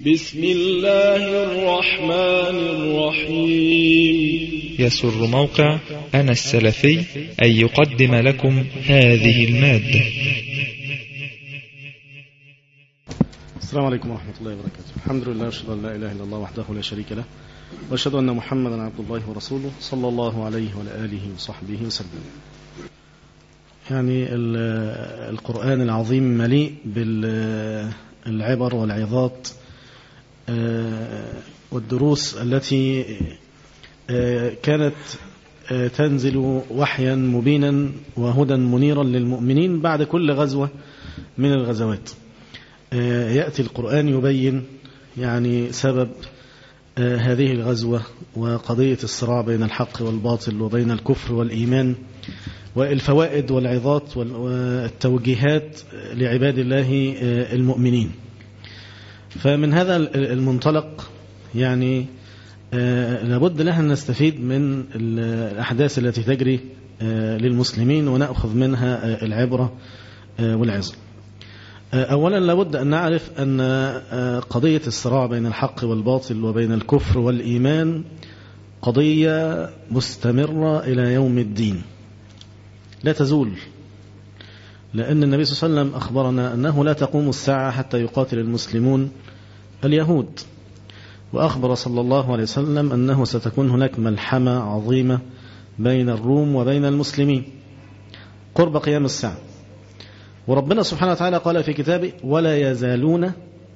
بسم الله الرحمن الرحيم يسر موقع أنا السلفي أن يقدم لكم هذه المادة السلام عليكم ورحمة الله وبركاته الحمد لله واشهد أن لا إله إلا الله وحده لا شريك له واشهد أن محمدا عبد الله ورسوله صلى الله عليه وعلى آله وصحبه وسلم يعني القرآن العظيم مليء بالعبر والعظات والدروس التي كانت تنزل وحيا مبينا وهدى منيرا للمؤمنين بعد كل غزوة من الغزوات يأتي القرآن يبين يعني سبب هذه الغزوة وقضية الصراع بين الحق والباطل وبين الكفر والإيمان والفوائد والعظات والتوجيهات لعباد الله المؤمنين فمن هذا المنطلق يعني لابد لها نستفيد من الأحداث التي تجري للمسلمين ونأخذ منها العبرة والعظة أولا لابد أن نعرف أن قضية الصراع بين الحق والباطل وبين الكفر والإيمان قضية مستمرة إلى يوم الدين لا تزول لأن النبي صلى الله عليه وسلم أخبرنا أنه لا تقوم الساعة حتى يقاتل المسلمون اليهود وأخبر صلى الله عليه وسلم أنه ستكون هناك ملحمة عظيمة بين الروم وبين المسلمين قرب قيام الساعة وربنا سبحانه وتعالى قال في كتابه ولا يزالون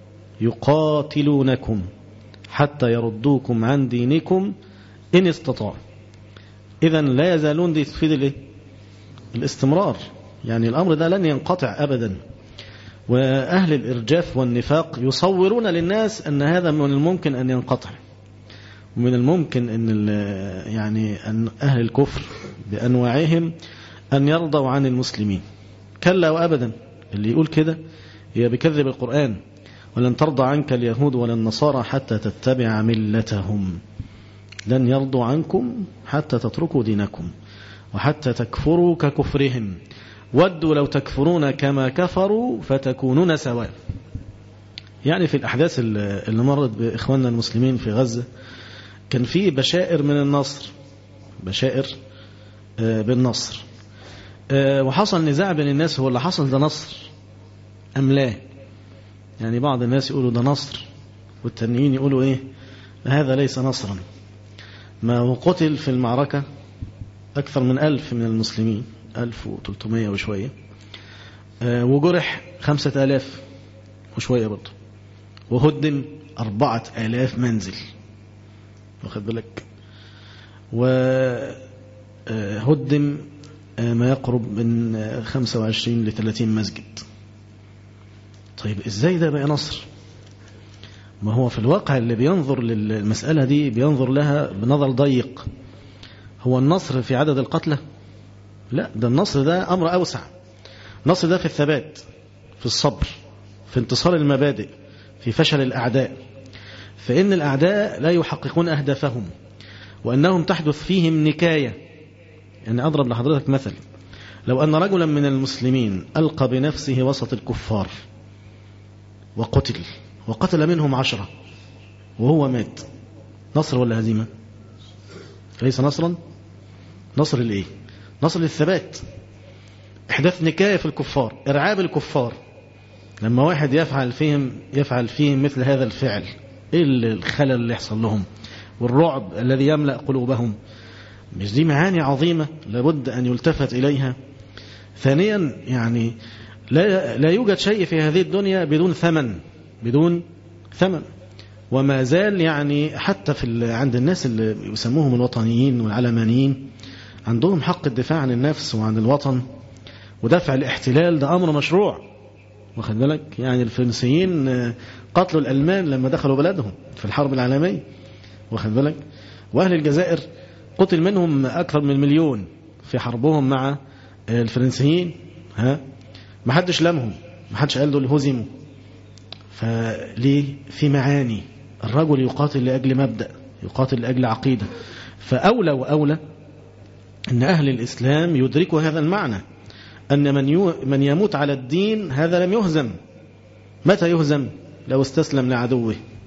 يقاتلونكم حتى يردوكم عن دينكم إن استطاعوا إذا لا يزالون دي تفيد الايه الاستمرار يعني الأمر ده لن ينقطع أبدا وأهل الإرجاف والنفاق يصورون للناس أن هذا من الممكن أن ينقطع ومن الممكن أن يعني أن أهل الكفر بأنواعهم أن يرضوا عن المسلمين كلا وأبدا اللي يقول كده هي بكذب القرآن ولن ترضى عنك اليهود ولا النصارى حتى تتبع ملتهم لن يرضوا عنكم حتى تتركوا دينكم وحتى تكفروا ككفرهم ودوا لو تكفرون كما كفروا فتكونون سواء يعني في الأحداث اللي مرت بإخواننا المسلمين في غزة كان في بشائر من النصر بشائر بالنصر وحصل نزاع بين الناس هو اللي حصل ده نصر أم لا يعني بعض الناس يقولوا ده نصر والتانيين يقولوا إيه هذا ليس نصرا ما هو قتل في المعركة أكثر من ألف من المسلمين ألف وتلتمية وشوية وجرح خمسة آلاف وشوية برضه وهدم أربعة آلاف منزل واخد بالك وهدم ما يقرب من 25 ل 30 مسجد طيب ازاي ده بقى نصر ما هو في الواقع اللي بينظر للمسألة دي بينظر لها بنظر ضيق هو النصر في عدد القتلى لا ده النصر ده أمر أوسع النصر ده في الثبات في الصبر في انتصار المبادئ في فشل الأعداء فإن الأعداء لا يحققون أهدافهم وأنهم تحدث فيهم نكاية يعني أضرب لحضرتك مثل لو أن رجلا من المسلمين ألقى بنفسه وسط الكفار وقتل وقتل منهم عشرة وهو مات نصر ولا هزيمة ليس نصرا نصر الايه نصر للثبات احداث نكاية في الكفار ارعاب الكفار لما واحد يفعل فيهم يفعل فيهم مثل هذا الفعل ايه الخلل اللي يحصل لهم والرعب الذي يملأ قلوبهم مش دي معاني عظيمة لابد أن يلتفت إليها ثانيا يعني لا, لا يوجد شيء في هذه الدنيا بدون ثمن بدون ثمن وما زال يعني حتى في عند الناس اللي يسموهم الوطنيين والعلمانيين عندهم حق الدفاع عن النفس وعن الوطن ودفع الاحتلال ده أمر مشروع واخد بالك يعني الفرنسيين قتلوا الألمان لما دخلوا بلدهم في الحرب العالمية واخد بالك وأهل الجزائر قتل منهم أكثر من مليون في حربهم مع الفرنسيين ها ما حدش لمهم ما حدش قال دول هزموا فليه في معاني الرجل يقاتل لأجل مبدأ يقاتل لأجل عقيدة فأولى وأولى أن أهل الإسلام يدركوا هذا المعنى أن من, يو من يموت على الدين هذا لم يهزم متى يهزم لو استسلم لعدوه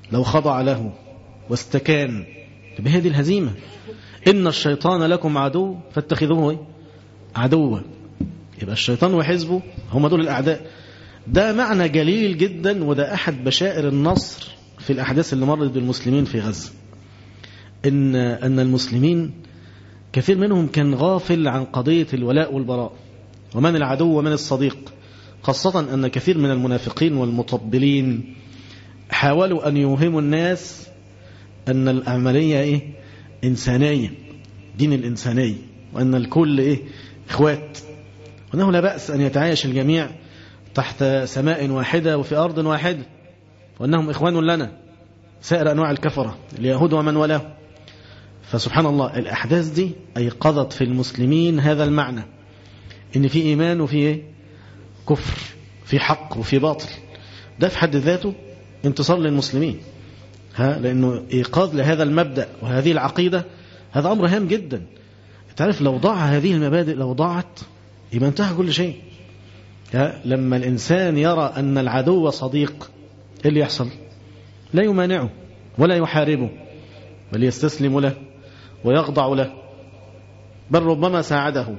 لو خضع له واستكان يبقى هي دي الهزيمة إن الشيطان لكم عدو فاتخذوه إيه؟ عدوا يبقى الشيطان وحزبه هم دول الأعداء ده معنى جليل جدا وده أحد بشائر النصر في الأحداث اللي مرت بالمسلمين في غزة إن, أن المسلمين كثير منهم كان غافل عن قضية الولاء والبراء ومن العدو ومن الصديق خاصة أن كثير من المنافقين والمطبلين حاولوا أن يوهموا الناس أن العملية إيه؟ إنسانية دين الإنسانية وأن الكل إيه؟ إخوات وأنه لا بأس أن يتعايش الجميع تحت سماء واحدة وفي أرض واحدة وأنهم إخوان لنا سائر أنواع الكفرة اليهود ومن ولاه فسبحان الله الأحداث دي أيقظت في المسلمين هذا المعنى إن في إيمان وفي إيه؟ كفر في حق وفي باطل ده في حد ذاته انتصار للمسلمين ها لأنه إيقاظ لهذا المبدأ وهذه العقيدة هذا أمر هام جدا تعرف لو ضاع هذه المبادئ لو ضاعت يبقى انتهى كل شيء ها لما الإنسان يرى أن العدو صديق إيه اللي يحصل لا يمانعه ولا يحاربه بل يستسلم له ويخضع له بل ربما ساعده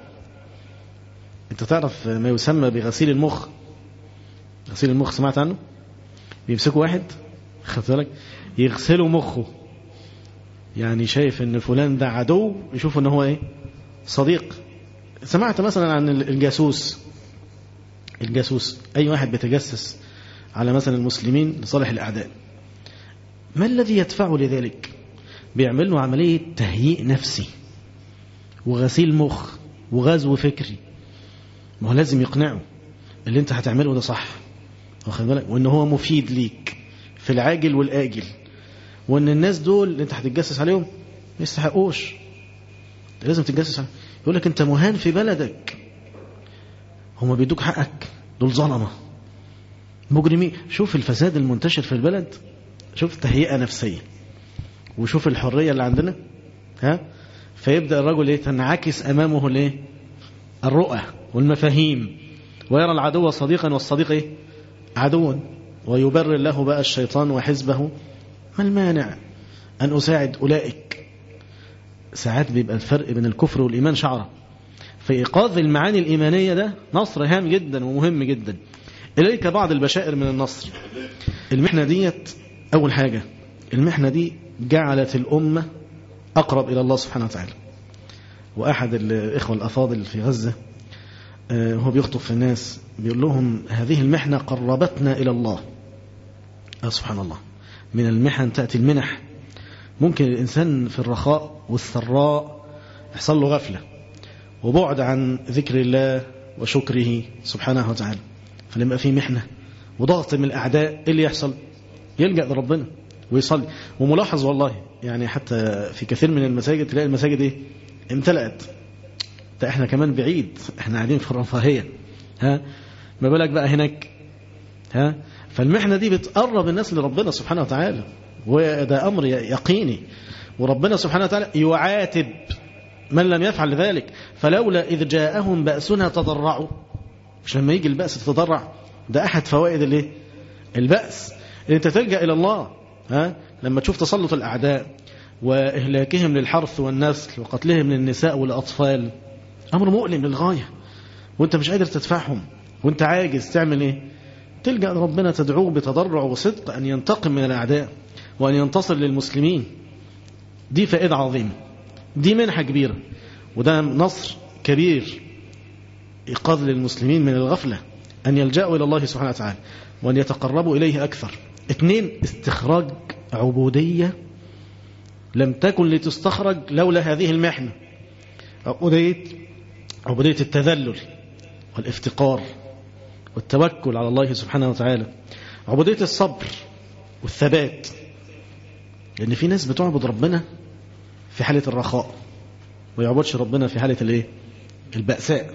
انت تعرف ما يسمى بغسيل المخ غسيل المخ سمعت عنه بيمسكوا واحد خدت بالك يغسلوا مخه يعني شايف ان فلان ده عدو يشوف ان هو ايه صديق سمعت مثلا عن الجاسوس الجاسوس اي واحد بيتجسس على مثلا المسلمين لصالح الاعداء ما الذي يدفعه لذلك بيعمل له عمليه تهيئ نفسي وغسيل مخ وغزو فكري ما هو لازم يقنعه اللي انت هتعمله ده صح واخد بالك وان هو مفيد ليك في العاجل والاجل وان الناس دول اللي انت هتتجسس عليهم ما يستحقوش لازم تتجسس عليهم يقول لك انت مهان في بلدك هم بيدوك حقك دول ظلمه مجرمين شوف الفساد المنتشر في البلد شوف تهيئه نفسيه وشوف الحريه اللي عندنا ها فيبدا الرجل ايه تنعكس امامه الايه الرؤى والمفاهيم ويرى العدو صديقا والصديق ايه عدوا ويبرر له بقى الشيطان وحزبه ما المانع أن أساعد أولئك ساعات بيبقى الفرق بين الكفر والإيمان شعرة في إيقاظ المعاني الإيمانية ده نصر هام جدا ومهم جدا إليك بعض البشائر من النصر المحنة ديت أول حاجة المحنة دي جعلت الأمة أقرب إلى الله سبحانه وتعالى وأحد الإخوة الأفاضل في غزة هو بيخطب في الناس بيقول لهم هذه المحنة قربتنا إلى الله آه سبحان الله من المحن تأتي المنح ممكن الإنسان في الرخاء والثراء يحصل له غفلة وبعد عن ذكر الله وشكره سبحانه وتعالى فلما في محنة وضغط من الأعداء إيه اللي يحصل يلجأ لربنا ويصلي وملاحظ والله يعني حتى في كثير من المساجد تلاقي المساجد ايه امتلأت ده احنا كمان بعيد احنا قاعدين في الرفاهية ها ما بالك بقى هناك ها فالمحنة دي بتقرب الناس لربنا سبحانه وتعالى وده أمر يقيني وربنا سبحانه وتعالى يعاتب من لم يفعل ذلك فلولا إذ جاءهم بأسنا تضرعوا مش لما يجي البأس تتضرع ده أحد فوائد الايه البأس ان انت تلجأ إلى الله ها لما تشوف تسلط الأعداء وإهلاكهم للحرث والنسل وقتلهم للنساء والأطفال أمر مؤلم للغاية وانت مش قادر تدفعهم وانت عاجز تعمل ايه تلجأ لربنا تدعوه بتضرع وصدق أن ينتقم من الأعداء وأن ينتصر للمسلمين دي فائدة عظيمة دي منحة كبيرة وده نصر كبير إيقاظ للمسلمين من الغفلة أن يلجأوا إلى الله سبحانه وتعالى وأن يتقربوا إليه أكثر اثنين استخراج عبودية لم تكن لتستخرج لولا هذه المحنة عبودية عبودية التذلل والافتقار والتوكل على الله سبحانه وتعالى عبودية الصبر والثبات لأن في ناس بتعبد ربنا في حالة الرخاء ما يعبدش ربنا في حالة الايه البأساء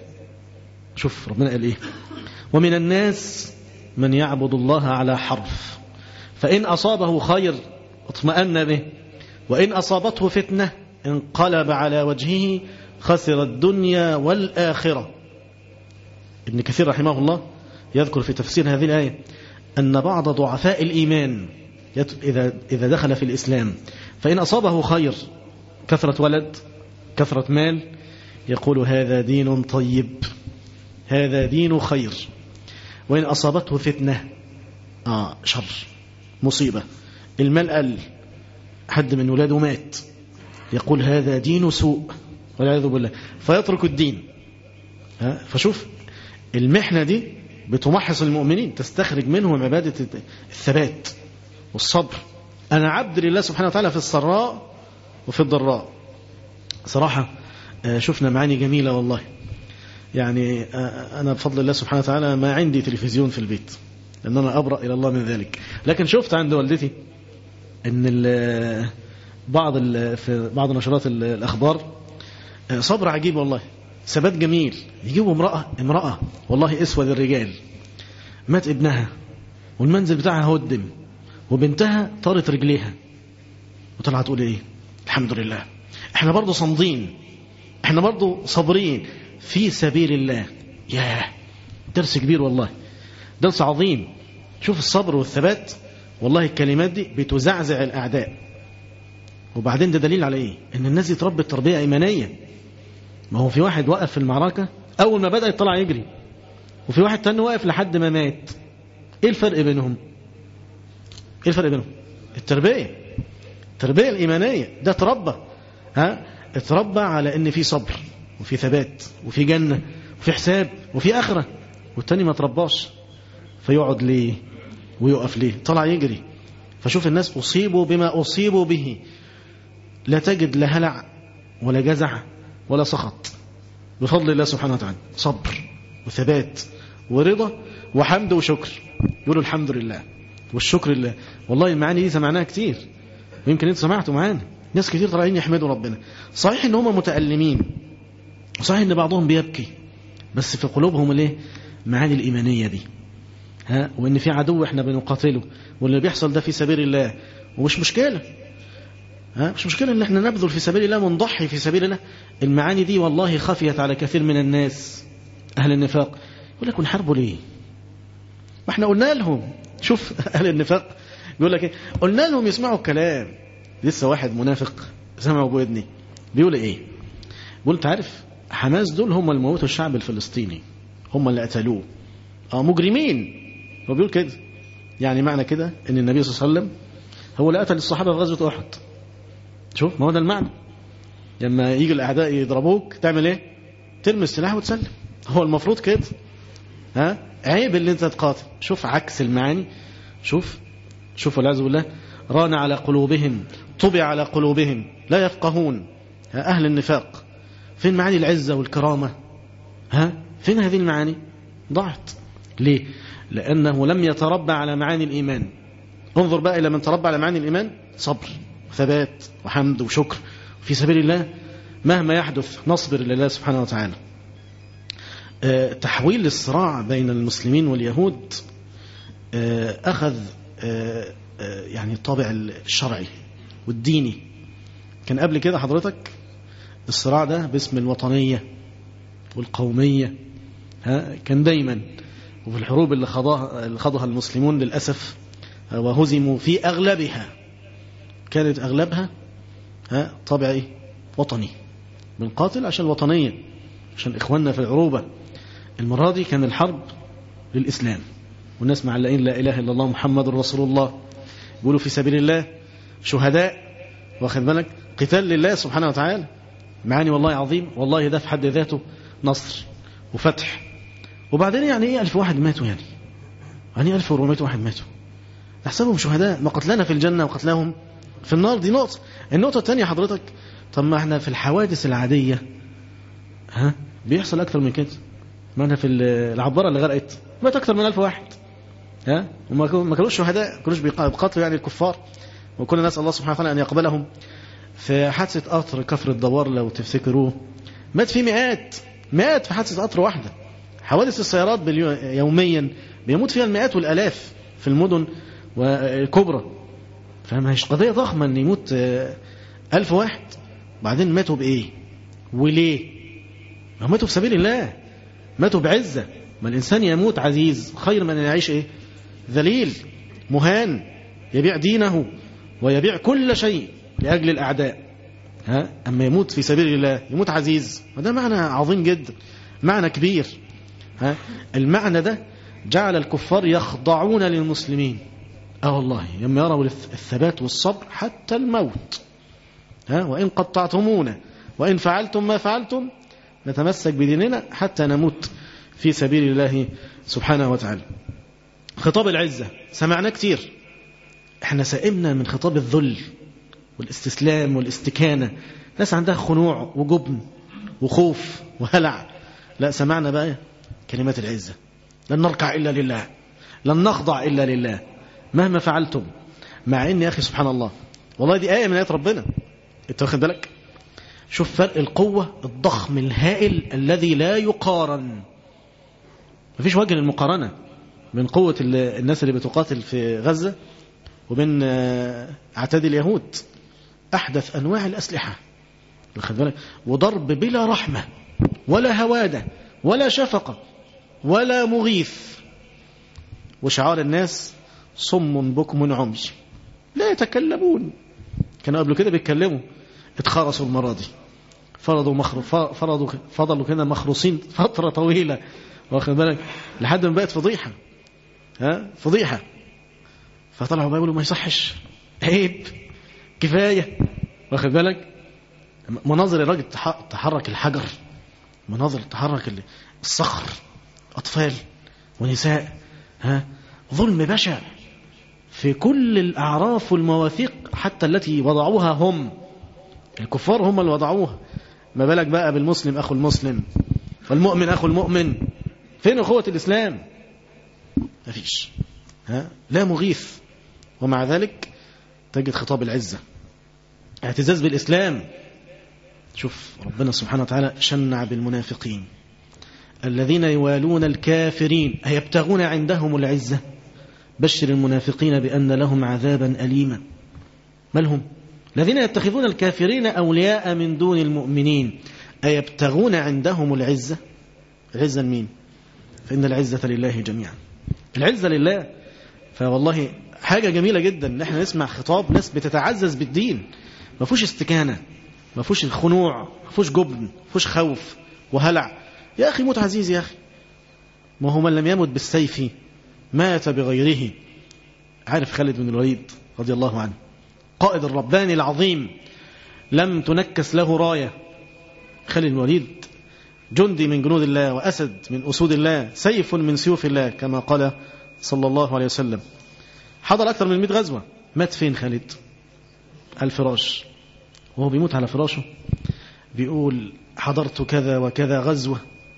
شوف ربنا قال ايه ومن الناس من يعبد الله على حرف فإن أصابه خير اطمأن به وإن أصابته فتنة انقلب على وجهه خسر الدنيا والآخرة ابن كثير رحمه الله يذكر في تفسير هذه الآية أن بعض ضعفاء الإيمان إذا, إذا دخل في الإسلام فإن أصابه خير كثرة ولد كثرة مال يقول هذا دين طيب هذا دين خير وإن أصابته فتنة آه شر مصيبة المال قل حد من ولاده مات يقول هذا دين سوء والعياذ بالله فيترك الدين ها فشوف المحنة دي بتمحص المؤمنين تستخرج منهم عبادة الثبات والصبر أنا عبد لله سبحانه وتعالى في السراء وفي الضراء صراحة شفنا معاني جميلة والله يعني أنا بفضل الله سبحانه وتعالى ما عندي تلفزيون في البيت لأن أنا أبرأ إلى الله من ذلك لكن شفت عند والدتي أن بعض في بعض نشرات الأخبار صبر عجيب والله ثبات جميل يجيبوا امرأة امرأة والله اسود الرجال مات ابنها والمنزل بتاعها هدم وبنتها طارت رجليها وطلعت تقول ايه الحمد لله احنا برضو صامدين احنا برضو صابرين في سبيل الله ياه درس كبير والله درس عظيم شوف الصبر والثبات والله الكلمات دي بتزعزع الأعداء وبعدين ده دليل على ايه ان الناس دي تربت تربية ايمانية ما هو في واحد وقف في المعركة اول ما بدأ يطلع يجري وفي واحد تاني واقف لحد ما مات ايه الفرق بينهم ايه الفرق بينهم التربية التربية الإيمانية ده تربى ها اتربى على ان في صبر وفي ثبات وفي جنة وفي حساب وفي آخرة والتاني ما ترباش فيقعد ليه ويقف ليه طلع يجري فشوف الناس أصيبوا بما أصيبوا به لا تجد لا هلع ولا جزع ولا سخط بفضل الله سبحانه وتعالى صبر وثبات ورضا وحمد وشكر يقولوا الحمد لله والشكر لله والله المعاني دي سمعناها كتير ويمكن انت سمعتوا معانا ناس كتير طالعين يحمدوا ربنا صحيح ان هم متألمين وصحيح ان بعضهم بيبكي بس في قلوبهم الايه معاني الإيمانية دي ها وان في عدو احنا بنقاتله واللي بيحصل ده في سبيل الله ومش مشكلة ها مش مشكلة ان احنا نبذل في سبيل الله ونضحي في سبيل الله المعاني دي والله خفيت على كثير من الناس أهل النفاق يقول لك ونحاربوا ليه ما احنا قلنا لهم شوف أهل النفاق بيقول لك ايه قلنا لهم يسمعوا الكلام لسه واحد منافق سمعوا بودني بيقول ايه بيقول تعرف حماس دول هم اللي موتوا الشعب الفلسطيني هم اللي قتلوه اه مجرمين هو بيقول كده يعني معنى كده ان النبي صلى الله عليه وسلم هو اللي قتل الصحابه في غزوه احد شوف ما هو ده المعنى لما يجي الاعداء يضربوك تعمل ايه ترمي السلاح وتسلم هو المفروض كده ها عيب اللي انت تقاتل شوف عكس المعاني شوف شوف والعياذ بالله ران على قلوبهم طبع على قلوبهم لا يفقهون أهل النفاق فين معاني العزة والكرامة ها فين هذه المعاني ضاعت ليه لأنه لم يتربى على معاني الإيمان انظر بقى إلى من تربى على معاني الإيمان صبر وثبات وحمد وشكر في سبيل الله مهما يحدث نصبر لله سبحانه وتعالى أه تحويل الصراع بين المسلمين واليهود أه أخذ أه يعني الطابع الشرعي والديني كان قبل كده حضرتك الصراع ده باسم الوطنية والقومية ها كان دايما وفي الحروب اللي خضاها, اللي خضها المسلمون للأسف وهزموا في أغلبها كانت أغلبها ها طابع إيه؟ وطني بنقاتل عشان الوطنية عشان إخواننا في العروبة المرة دي كان الحرب للإسلام والناس معلقين لا إله إلا الله محمد رسول الله يقولوا في سبيل الله شهداء واخد بالك قتال لله سبحانه وتعالى معاني والله عظيم والله ده في حد ذاته نصر وفتح وبعدين يعني ايه ألف واحد ماتوا يعني يعني ايه ألف ورمية واحد ماتوا نحسبهم شهداء ما قتلنا في الجنة وقتلهم في النار دي نقطة النقطة الثانية حضرتك طب ما احنا في الحوادث العادية ها بيحصل أكثر من كده ما احنا في العبارة اللي غرقت مات أكثر من ألف واحد ها وما كانوش شهداء ما كانوش بيقاتلوا يعني الكفار وكنا نسأل الله سبحانه وتعالى أن يقبلهم في حادثة قطر كفر الدوار لو تفتكروه مات فيه مئات مئات في حادثة قطر واحدة حوادث السيارات يوميا بيموت فيها المئات والآلاف في المدن والكبرى فما هيش قضية ضخمة أن يموت ألف واحد بعدين ماتوا بإيه وليه هم ماتوا في سبيل الله ماتوا بعزة ما الإنسان يموت عزيز خير من أن يعيش إيه ذليل مهان يبيع دينه ويبيع كل شيء لأجل الأعداء ها أما يموت في سبيل الله يموت عزيز وده معنى عظيم جدا معنى كبير ها المعنى ده جعل الكفار يخضعون للمسلمين اه والله لما يروا الثبات والصبر حتى الموت ها وإن قطعتمونا وإن فعلتم ما فعلتم نتمسك بديننا حتى نموت في سبيل الله سبحانه وتعالى خطاب العزة سمعنا كتير احنا سئمنا من خطاب الذل والاستسلام والاستكانة ناس عندها خنوع وجبن وخوف وهلع لا سمعنا بقى كلمات العزة لن نركع إلا لله لن نخضع إلا لله مهما فعلتم مع ان يا أخي سبحان الله والله دي آية من آيات ربنا انت واخد بالك شوف فرق القوة الضخم الهائل الذي لا يقارن مفيش وجه للمقارنة من قوة الناس اللي بتقاتل في غزة وبين اعتاد اليهود أحدث أنواع الأسلحة واخد بالك وضرب بلا رحمة ولا هوادة ولا شفقة ولا مغيث وشعار الناس صم بكم عمي لا يتكلمون كانوا قبل كده بيتكلموا اتخرسوا المرة دي فرضوا مخر... فرضوا فضلوا كده مخروصين فترة طويلة واخد بالك لحد ما بقت فضيحة ها فضيحة فطلعوا بقى يقولوا ما يصحش عيب كفاية واخد بالك مناظر الراجل تحرك الحجر مناظر تحرك الصخر أطفال ونساء ها ظلم بشع في كل الأعراف والمواثيق حتى التي وضعوها هم الكفار هم اللي وضعوها ما بالك بقى بالمسلم أخو المسلم والمؤمن أخو المؤمن فين أخوة الإسلام ما فيش ها لا مغيث ومع ذلك تجد خطاب العزة اعتزاز بالإسلام شوف ربنا سبحانه وتعالى شنع بالمنافقين الذين يوالون الكافرين أيبتغون عندهم العزة بشر المنافقين بأن لهم عذابا أليما ما لهم الذين يتخذون الكافرين أولياء من دون المؤمنين أيبتغون عندهم العزة العزة لمين فإن العزة لله جميعا العزة لله فوالله حاجة جميلة جدا ان احنا نسمع خطاب ناس بتتعزز بالدين ما فيهوش استكانة ما فيهوش خنوع ما فيهوش جبن ما فيهوش خوف وهلع يا أخي موت عزيز يا أخي ما هو من لم يمت بالسيف مات بغيره عارف خالد بن الوليد رضي الله عنه قائد الرباني العظيم لم تنكس له راية خالد بن الوليد جندي من جنود الله وأسد من أسود الله سيف من سيوف الله كما قال صلى الله عليه وسلم حضر أكثر من 100 غزوة مات فين خالد الفراش وهو بيموت على فراشه بيقول حضرت كذا وكذا غزوة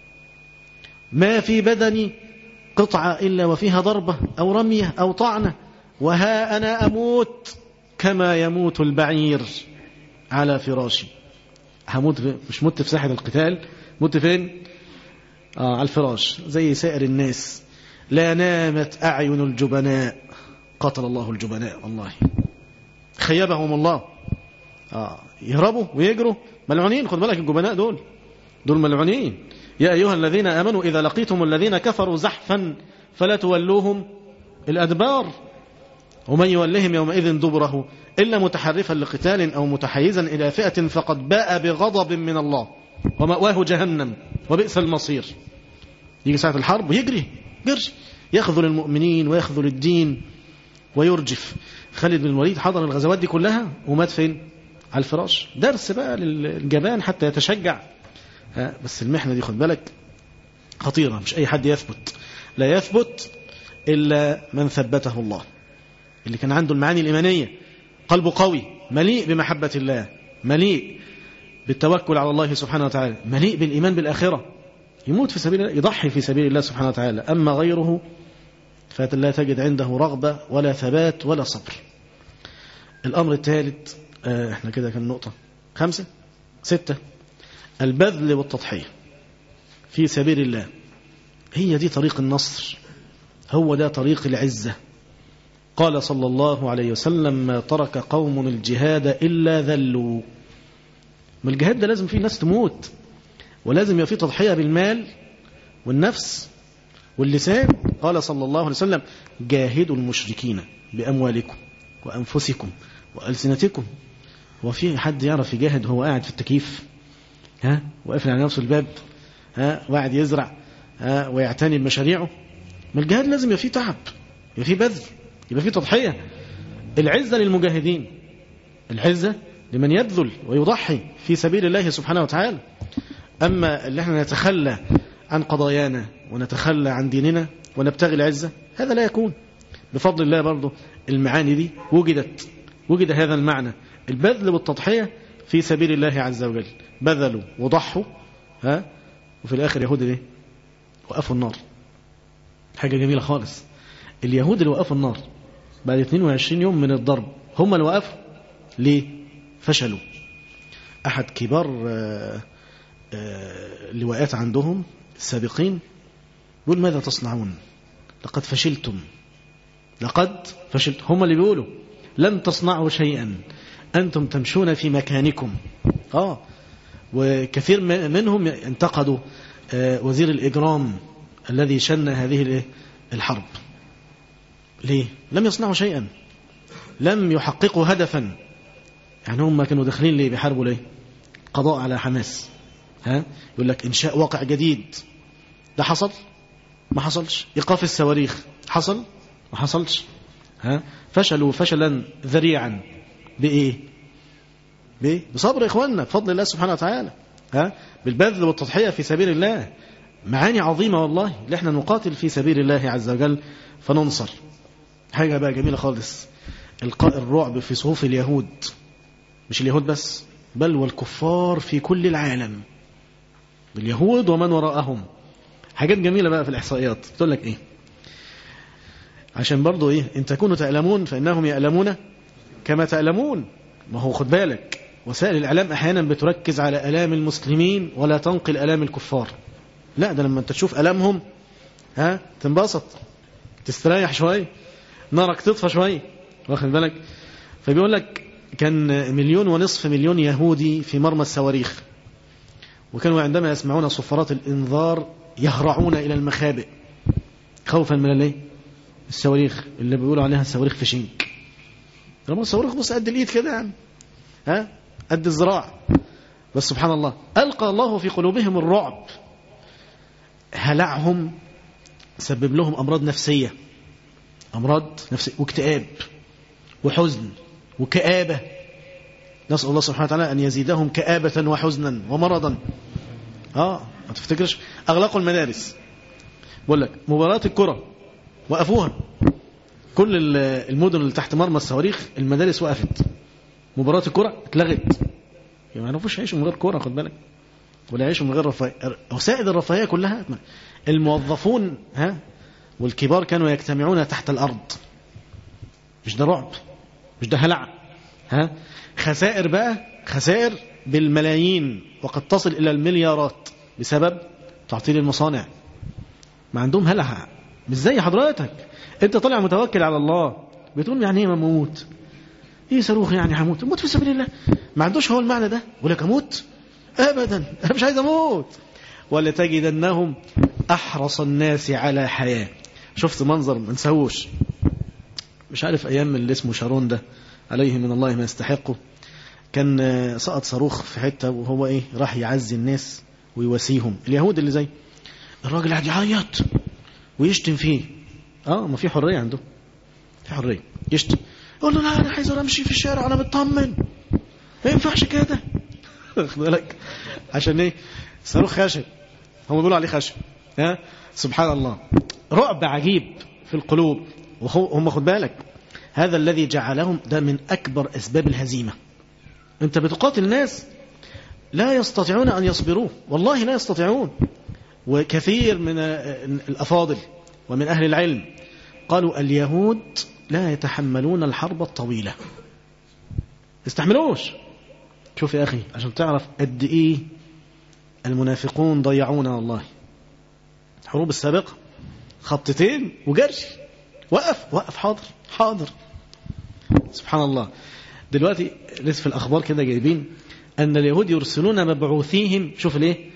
ما في بدني قطعة إلا وفيها ضربة أو رمية أو طعنة وها أنا أموت كما يموت البعير على فراشي هموت مش مت في ساحة القتال مت فين آه على الفراش زي سائر الناس لا نامت أعين الجبناء قتل الله الجبناء والله خيبهم الله آه يهربوا ويجروا ملعونين خد بالك الجبناء دول دول ملعونين يا أيها الذين آمنوا إذا لقيتم الذين كفروا زحفا فلا تولوهم الأدبار ومن يولهم يومئذ دبره إلا متحرفا لقتال أو متحيزا إلى فئة فقد باء بغضب من الله ومأواه جهنم وبئس المصير يجي ساعة الحرب ويجري يجري يخذل المؤمنين ويخذل الدين ويرجف خالد بن الوليد حضر الغزوات دي كلها ومات فين على الفراش درس بقى للجبان حتى يتشجع بس المحنة دي خد بالك خطيرة مش أي حد يثبت لا يثبت إلا من ثبته الله اللي كان عنده المعاني الإيمانية قلبه قوي مليء بمحبة الله مليء بالتوكل على الله سبحانه وتعالى مليء بالإيمان بالآخرة يموت في سبيل الله يضحي في سبيل الله سبحانه وتعالى أما غيره فلا تجد عنده رغبة ولا ثبات ولا صبر الأمر الثالث آه احنا كده كان نقطة خمسة ستة البذل والتضحية في سبيل الله هي دي طريق النصر هو ده طريق العزة قال صلى الله عليه وسلم ما ترك قوم الجهاد إلا ذلوا ما الجهاد ده لازم فيه ناس تموت ولازم يبقى فيه تضحية بالمال والنفس واللسان قال صلى الله عليه وسلم جاهدوا المشركين بأموالكم وأنفسكم وألسنتكم وفي حد يعرف يجاهد وهو قاعد في التكييف ها وقافل على نفسه الباب ها وقاعد يزرع ها ويعتني بمشاريعه ما الجهاد لازم يبقى فيه تعب يبقى فيه بذل يبقى فيه تضحية العزة للمجاهدين العزة لمن يبذل ويضحي في سبيل الله سبحانه وتعالى أما اللي احنا نتخلى عن قضايانا ونتخلى عن ديننا ونبتغي العزة هذا لا يكون بفضل الله برضه المعاني دي وجدت وجد هذا المعنى البذل والتضحية في سبيل الله عز وجل بذلوا وضحوا ها وفي الآخر يهود ايه وقفوا النار حاجة جميلة خالص اليهود اللي وقفوا النار بعد 22 يوم من الضرب هم اللي وقفوا ليه فشلوا أحد كبار آه، آه، اللواءات عندهم السابقين يقول ماذا تصنعون لقد فشلتم لقد فشلت هم اللي بيقولوا لن تصنعوا شيئا أنتم تمشون في مكانكم آه وكثير م- منهم انتقدوا آه، وزير الإجرام الذي شن هذه الإيه؟ الحرب ليه؟ لم يصنعوا شيئا لم يحققوا هدفا يعني هم كانوا داخلين ليه بيحاربوا ليه قضاء على حماس ها يقول لك إنشاء واقع جديد ده حصل ما حصلش إيقاف الصواريخ حصل ما حصلش ها فشلوا فشلا ذريعا بإيه بإيه بصبر إخواننا بفضل الله سبحانه وتعالى ها بالبذل والتضحية في سبيل الله معاني عظيمة والله اللي احنا نقاتل في سبيل الله عز وجل فننصر حاجة بقى جميلة خالص إلقاء الرعب في صفوف اليهود مش اليهود بس بل والكفار في كل العالم اليهود ومن وراءهم حاجات جميلة بقى في الإحصائيات تقول لك إيه عشان برضو إيه إن تكونوا تألمون فإنهم يألمون كما تألمون ما هو خد بالك وسائل الإعلام أحيانا بتركز على ألام المسلمين ولا تنقل ألام الكفار لا ده لما أنت تشوف ألامهم ها تنبسط تستريح شوية نارك تطفى شوية واخد بالك فبيقول لك كان مليون ونصف مليون يهودي في مرمى الصواريخ وكانوا عندما يسمعون صفارات الإنذار يهرعون إلى المخابئ خوفا من الايه الصواريخ اللي بيقولوا عليها صواريخ فشنك رمى الصواريخ بص قد الايد كده يعني ها قد الذراع بس سبحان الله ألقى الله في قلوبهم الرعب هلعهم سبب لهم أمراض نفسية أمراض نفسية واكتئاب وحزن وكآبة نسأل الله سبحانه وتعالى أن يزيدهم كآبة وحزنا ومرضا آه ما تفتكرش أغلقوا المدارس بقول لك مباراة الكرة وقفوها كل المدن اللي تحت مرمى الصواريخ المدارس وقفت مباراة الكرة اتلغت يعني ما يعرفوش يعيشوا من غير كرة خد بالك ولا يعيشوا من غير رفاهية وسائد الرفاهية كلها الموظفون ها والكبار كانوا يجتمعون تحت الأرض مش ده رعب مش ده هلع ها خسائر بقى خسائر بالملايين وقد تصل إلى المليارات بسبب تعطيل المصانع ما عندهم هلع مش زي حضرتك انت طالع متوكل على الله بتقول يعني ايه اموت ايه صاروخ يعني هموت اموت في سبيل الله ما عندوش هو المعنى ده يقول لك اموت ابدا انا مش عايز اموت ولا تجدنهم احرص الناس على حياه شفت منظر ما نسووش مش عارف ايام اللي اسمه شارون ده عليه من الله ما يستحقه كان سقط صاروخ في حته وهو ايه راح يعزي الناس ويواسيهم اليهود اللي زي الراجل قاعد يعيط ويشتم فيه اه ما في حريه عنده في حريه يشتم يقول له لا انا عايز امشي في الشارع انا مطمن ما ينفعش كده واخد بالك عشان ايه صاروخ خشب هم بيقولوا عليه خشب ها سبحان الله رعب عجيب في القلوب وهم خد بالك هذا الذي جعلهم ده من اكبر اسباب الهزيمه انت بتقاتل ناس لا يستطيعون ان يصبروا والله لا يستطيعون وكثير من الافاضل ومن اهل العلم قالوا اليهود لا يتحملون الحرب الطويله يستحملوش شوف يا اخي عشان تعرف قد ايه المنافقون ضيعونا والله الحروب السابقه خبطتين وجرش وقف وقف حاضر حاضر سبحان الله دلوقتي لسه في الأخبار كده جايبين أن اليهود يرسلون مبعوثيهم شوف ليه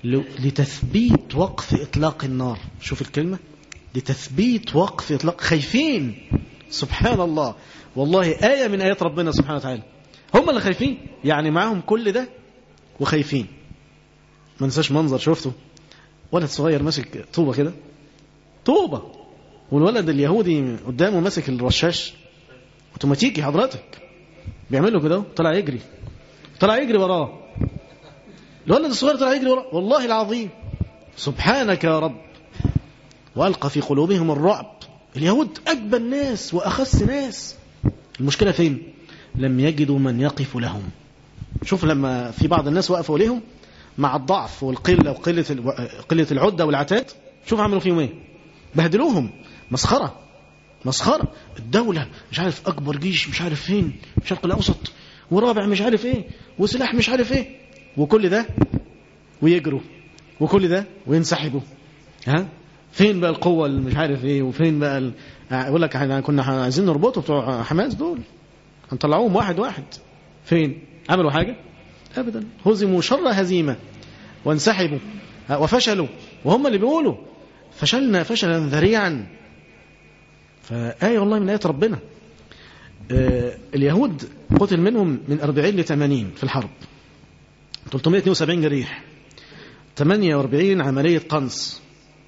لتثبيت وقف إطلاق النار شوف الكلمة لتثبيت وقف إطلاق خايفين سبحان الله والله آية من آيات ربنا سبحانه وتعالى هم اللي خايفين يعني معاهم كل ده وخايفين ما ننساش منظر شفته ولد صغير ماسك طوبة كده طوبة والولد اليهودي قدامه ماسك الرشاش اوتوماتيكي حضرتك بيعمل له كده طلع يجري طلع يجري وراه الولد الصغير طلع يجري وراه والله العظيم سبحانك يا رب وألقى في قلوبهم الرعب اليهود أجبن ناس وأخس ناس المشكلة فين لم يجدوا من يقف لهم شوف لما في بعض الناس وقفوا لهم مع الضعف والقلة وقلة قلة العدة والعتاد شوف عملوا فيهم ايه بهدلوهم مسخرة مسخرة الدولة مش عارف أكبر جيش مش عارف فين الشرق الأوسط ورابع مش عارف ايه وسلاح مش عارف ايه وكل ده ويجروا وكل ده وينسحبوا ها فين بقى القوة اللي مش عارف ايه وفين بقى ال... يقول لك احنا كنا عايزين نربطه بتوع حماس دول هنطلعوهم واحد واحد فين عملوا حاجة ابدا هزموا شر هزيمة وانسحبوا وفشلوا وهم اللي بيقولوا فشلنا فشلا ذريعا فآية والله من آيات ربنا آه اليهود قتل منهم من 40 ل 80 في الحرب 372 جريح 48 عملية قنص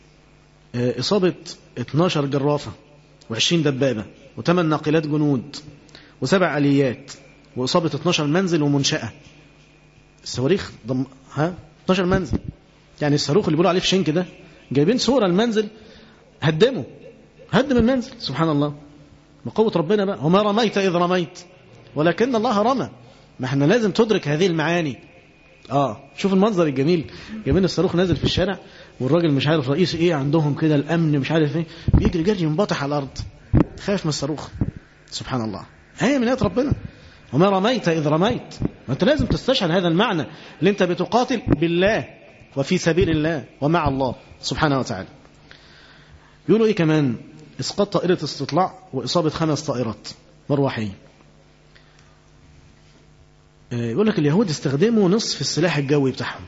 آه إصابة 12 جرافة و20 دبابة و8 ناقلات جنود وسبع آليات وإصابة 12 منزل ومنشأة الصواريخ ضم... ها 12 منزل يعني الصاروخ اللي بيقولوا عليه في شنك ده جايبين صورة المنزل هدمه هدم المنزل سبحان الله من قوة ربنا بقى وما رميت إذ رميت ولكن الله رمى ما احنا لازم تدرك هذه المعاني اه شوف المنظر الجميل جايبين الصاروخ نازل في الشارع والراجل مش عارف رئيس ايه عندهم كده الامن مش عارف ايه بيجري جري ينبطح على الارض خايف من الصاروخ سبحان الله هي من ايات ربنا وما رميت اذ رميت وانت لازم تستشعر هذا المعنى اللي انت بتقاتل بالله وفي سبيل الله ومع الله سبحانه وتعالى يقولوا ايه كمان اسقاط طائرة استطلاع واصابة خمس طائرات مروحية يقول لك اليهود استخدموا نصف السلاح الجوي بتاعهم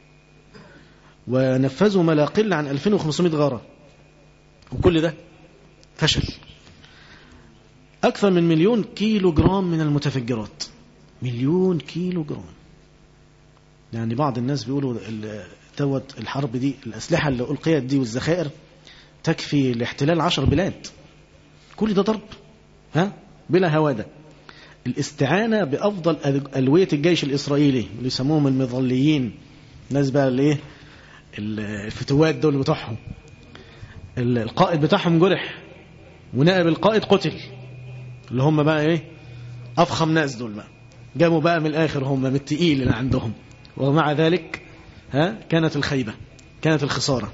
ونفذوا ما لا يقل عن 2500 غارة وكل ده فشل أكثر من مليون كيلو جرام من المتفجرات مليون كيلو جرام يعني بعض الناس بيقولوا دوت الحرب دي الأسلحة اللي ألقيت دي والذخائر تكفي لاحتلال عشر بلاد كل ده ضرب ها بلا هوادة الاستعانة بأفضل ألوية الجيش الإسرائيلي اللي يسموهم المظليين الناس بقى الايه الفتوات دول بتوعهم القائد بتاعهم جرح ونائب القائد قتل اللي هم بقى ايه افخم ناس دول بقى جابوا بقى من الاخر هم من التقيل اللي عندهم ومع ذلك ها كانت الخيبة كانت الخسارة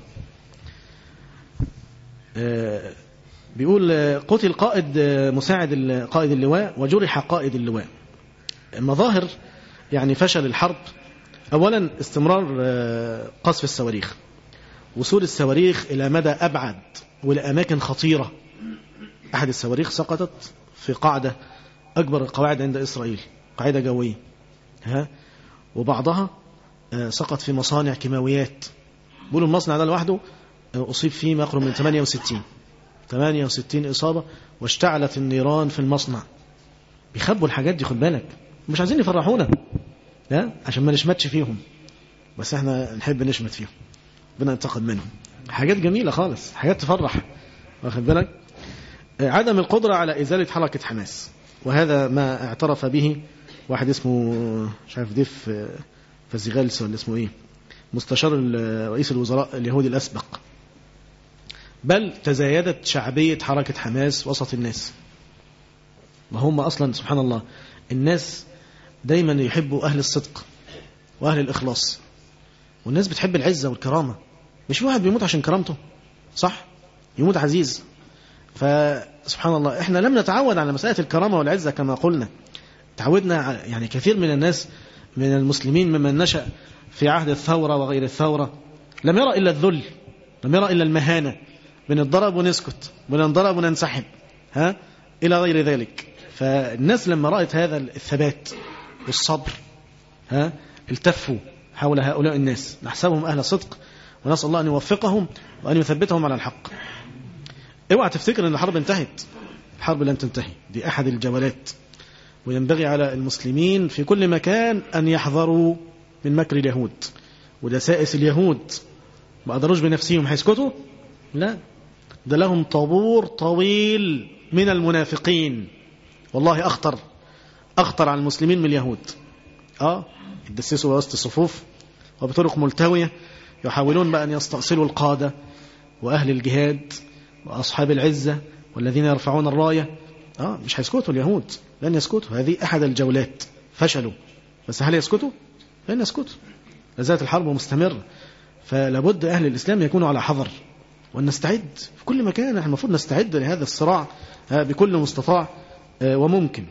آه بيقول قتل قائد مساعد قائد اللواء وجرح قائد اللواء مظاهر يعني فشل الحرب أولا استمرار قصف الصواريخ وصول الصواريخ إلى مدى أبعد ولأماكن خطيرة أحد الصواريخ سقطت في قاعدة أكبر القواعد عند إسرائيل قاعدة جوية ها وبعضها سقط في مصانع كيماويات بيقولوا المصنع ده لوحده أصيب فيه ما يقرب من 68 68 إصابة واشتعلت النيران في المصنع بيخبوا الحاجات دي خد بالك مش عايزين يفرحونا ها عشان ما نشمتش فيهم بس احنا نحب نشمت فيهم ربنا ينتقم منهم حاجات جميلة خالص حاجات تفرح واخد بالك عدم القدرة على إزالة حركة حماس وهذا ما اعترف به واحد اسمه مش عارف ديف فزيغالس ولا اسمه ايه مستشار رئيس الوزراء اليهودي الأسبق بل تزايدت شعبية حركة حماس وسط الناس وهم أصلا سبحان الله الناس دايما يحبوا أهل الصدق وأهل الإخلاص والناس بتحب العزة والكرامة مش في واحد بيموت عشان كرامته صح يموت عزيز فسبحان الله احنا لم نتعود على مسألة الكرامة والعزة كما قلنا تعودنا يعني كثير من الناس من المسلمين ممن نشأ في عهد الثورة وغير الثورة لم يرى إلا الذل لم يرى إلا المهانة بنضرب ونسكت بنضرب وننسحب ها إلى غير ذلك فالناس لما رأت هذا الثبات والصبر ها التفوا حول هؤلاء الناس نحسبهم أهل صدق ونسأل الله أن يوفقهم وأن يثبتهم على الحق اوعى تفتكر أن الحرب انتهت الحرب لن تنتهي دي أحد الجولات وينبغي على المسلمين في كل مكان أن يحذروا من مكر اليهود ودسائس اليهود ما قدروش بنفسهم هيسكتوا لا ده لهم طابور طويل من المنافقين والله أخطر أخطر على المسلمين من اليهود آه يدسسوا وسط الصفوف وبطرق ملتوية يحاولون بقى أن يستأصلوا القادة وأهل الجهاد وأصحاب العزة والذين يرفعون الراية آه مش هيسكتوا اليهود لن يسكتوا هذه أحد الجولات فشلوا بس هل يسكتوا؟ لن يسكتوا لازالت الحرب مستمرة فلابد أهل الإسلام يكونوا على حذر وأن نستعد في كل مكان احنا المفروض نستعد لهذا الصراع بكل مستطاع وممكن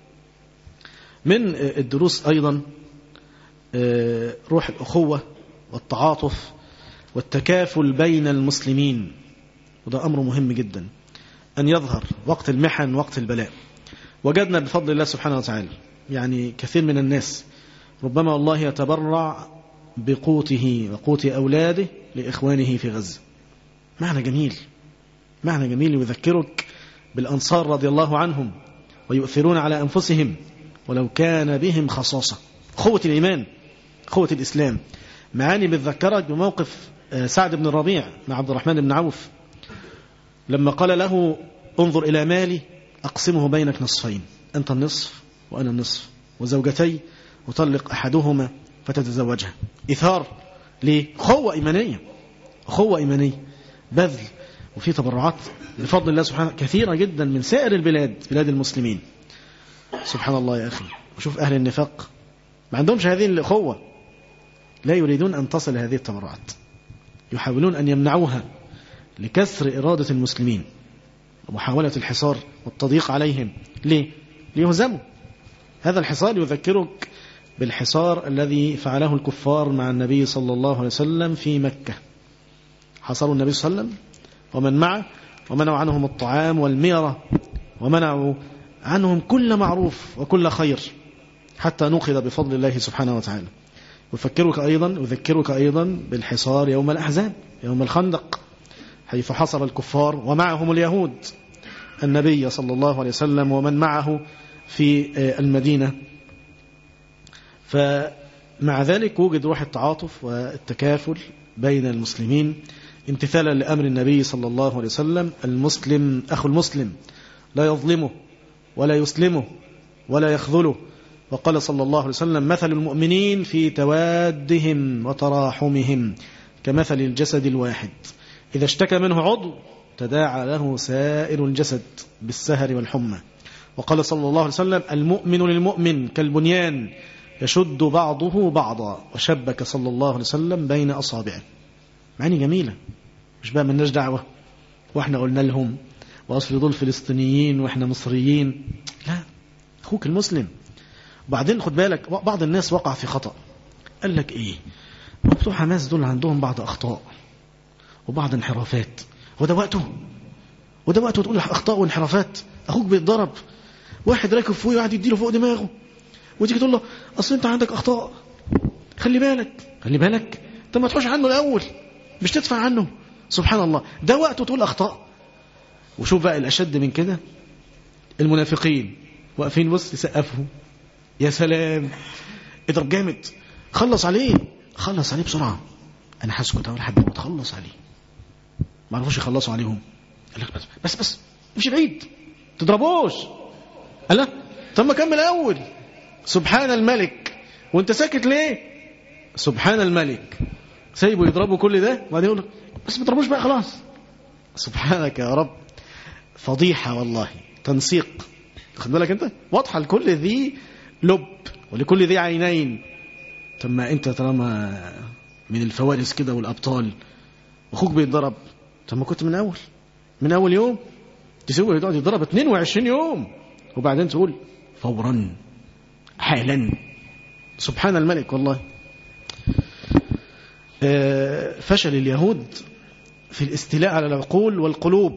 من الدروس أيضا روح الأخوة والتعاطف والتكافل بين المسلمين وده أمر مهم جدا أن يظهر وقت المحن وقت البلاء وجدنا بفضل الله سبحانه وتعالى يعني كثير من الناس ربما والله يتبرع بقوته وقوت أولاده لإخوانه في غزة معنى جميل معنى جميل يذكرك بالأنصار رضي الله عنهم ويؤثرون على أنفسهم ولو كان بهم خصاصة قوة الإيمان قوة الإسلام معاني بتذكرك بموقف سعد بن الربيع مع عبد الرحمن بن عوف لما قال له انظر إلى مالي أقسمه بينك نصفين أنت النصف وأنا النصف وزوجتي وطلق أحدهما فتتزوجها إثار ليه؟ قوة إيمانية قوة إيمانية بذل وفي تبرعات بفضل الله سبحانه كثيرة جدا من سائر البلاد بلاد المسلمين سبحان الله يا أخي وشوف أهل النفاق ما عندهمش هذه الأخوة لا يريدون أن تصل هذه التبرعات يحاولون أن يمنعوها لكسر إرادة المسلمين ومحاولة الحصار والتضييق عليهم ليه؟ ليهزموا هذا الحصار يذكرك بالحصار الذي فعله الكفار مع النبي صلى الله عليه وسلم في مكة حصروا النبي صلى الله عليه وسلم ومن معه ومنعوا عنهم الطعام والميرة ومنعوا عنهم كل معروف وكل خير حتى نقذ بفضل الله سبحانه وتعالى يفكرك أيضا يذكرك أيضا بالحصار يوم الأحزاب يوم الخندق حيث حصر الكفار ومعهم اليهود النبي صلى الله عليه وسلم ومن معه في المدينة فمع ذلك وجد روح التعاطف والتكافل بين المسلمين امتثالا لأمر النبي صلى الله عليه وسلم المسلم أخو المسلم لا يظلمه ولا يسلمه ولا يخذله وقال صلى الله عليه وسلم مثل المؤمنين في توادهم وتراحمهم كمثل الجسد الواحد إذا اشتكى منه عضو تداعى له سائر الجسد بالسهر والحمى وقال صلى الله عليه وسلم المؤمن للمؤمن كالبنيان يشد بعضه بعضا وشبك صلى الله عليه وسلم بين أصابعه معاني جميلة مش بقى ملناش دعوة واحنا قلنا لهم وأصل دول فلسطينيين واحنا مصريين لا أخوك المسلم وبعدين خد بالك بعض الناس وقع في خطأ قال لك ايه بتوع حماس دول عندهم بعض أخطاء وبعض انحرافات وده وقته وده وقته تقول أخطاء وانحرافات أخوك بيتضرب واحد راكب فوق وقاعد يديله فوق دماغه وتيجي تقول له أصل أنت عندك أخطاء خلي بالك خلي بالك انت ما تحوش عنه الأول مش تدفع عنه سبحان الله ده وقته تقول أخطاء وشوف بقى الأشد من كده المنافقين واقفين بص يسقفوا يا سلام اضرب جامد خلص عليه خلص عليه بسرعة أنا هسكت أول لحد ما تخلص عليه ما عرفوش يخلصوا عليهم قال لك بس بس بس مش بعيد تضربوش قال لا طب ما كمل أول سبحان الملك وانت ساكت ليه سبحان الملك سايبه يضربوا كل ده وبعدين يقول بس ما تضربوش بقى خلاص سبحانك يا رب فضيحة والله تنسيق خد بالك انت واضحة لكل ذي لب ولكل ذي عينين طب ما انت طالما من الفوارس كده والابطال واخوك بيتضرب طب ما كنت من اول من اول يوم تسوي يقعد يضرب 22 يوم وبعدين تقول فورا حالا سبحان الملك والله فشل اليهود في الاستيلاء على العقول والقلوب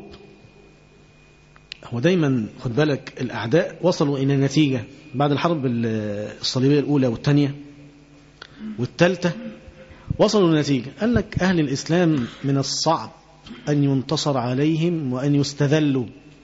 هو دايما خد بالك الأعداء وصلوا إلى نتيجة بعد الحرب الصليبية الأولى والثانية والثالثة وصلوا لنتيجة قال لك أهل الإسلام من الصعب أن ينتصر عليهم وأن يستذلوا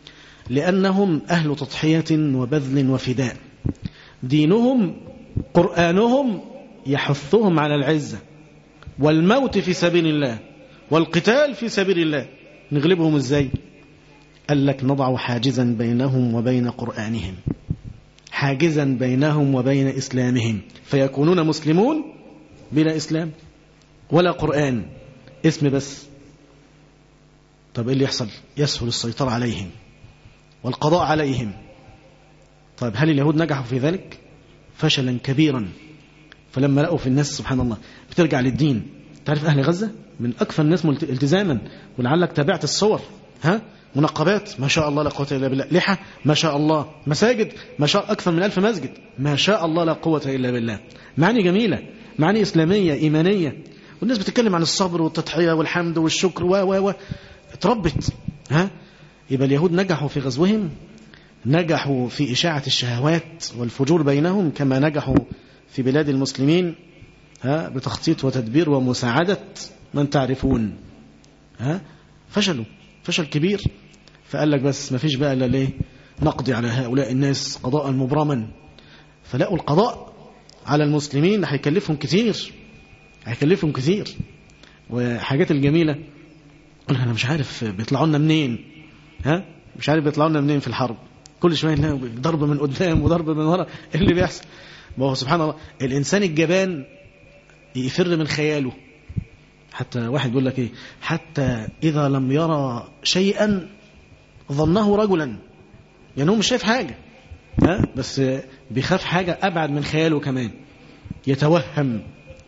لأنهم أهل تضحية وبذل وفداء دينهم قرآنهم يحثهم على العزة والموت في سبيل الله والقتال في سبيل الله نغلبهم ازاي قال لك نضع حاجزا بينهم وبين قرآنهم حاجزا بينهم وبين إسلامهم فيكونون مسلمون بلا إسلام ولا قرآن اسم بس طب ايه اللي يحصل يسهل السيطرة عليهم والقضاء عليهم طيب هل اليهود نجحوا في ذلك فشلا كبيرا فلما لقوا في الناس سبحان الله بترجع للدين تعرف أهل غزة من أكثر الناس التزاما ولعلك تابعت الصور ها منقبات ما شاء الله لا قوة إلا بالله لحى ما شاء الله مساجد ما شاء أكثر من ألف مسجد ما شاء الله لا قوة إلا بالله معاني جميلة معاني إسلامية إيمانية والناس بتتكلم عن الصبر والتضحية والحمد والشكر و و و اتربت ها يبقى اليهود نجحوا في غزوهم نجحوا في إشاعة الشهوات والفجور بينهم كما نجحوا في بلاد المسلمين ها بتخطيط وتدبير ومساعدة من تعرفون ها فشلوا فشل كبير فقال لك بس ما فيش بقى الا ليه نقضي على هؤلاء الناس قضاء مبرما فلقوا القضاء على المسلمين هيكلفهم كتير هيكلفهم كتير وحاجات الجميلة انا مش عارف بيطلعوا لنا منين ها مش عارف بيطلعوا لنا منين في الحرب كل شويه نلاقي ضرب من قدام وضرب من ورا ايه اللي بيحصل ما هو سبحان الله الانسان الجبان يفر من خياله حتى واحد يقول لك ايه حتى اذا لم يرى شيئا ظنه رجلا يعني هو مش شايف حاجه ها بس بيخاف حاجه ابعد من خياله كمان يتوهم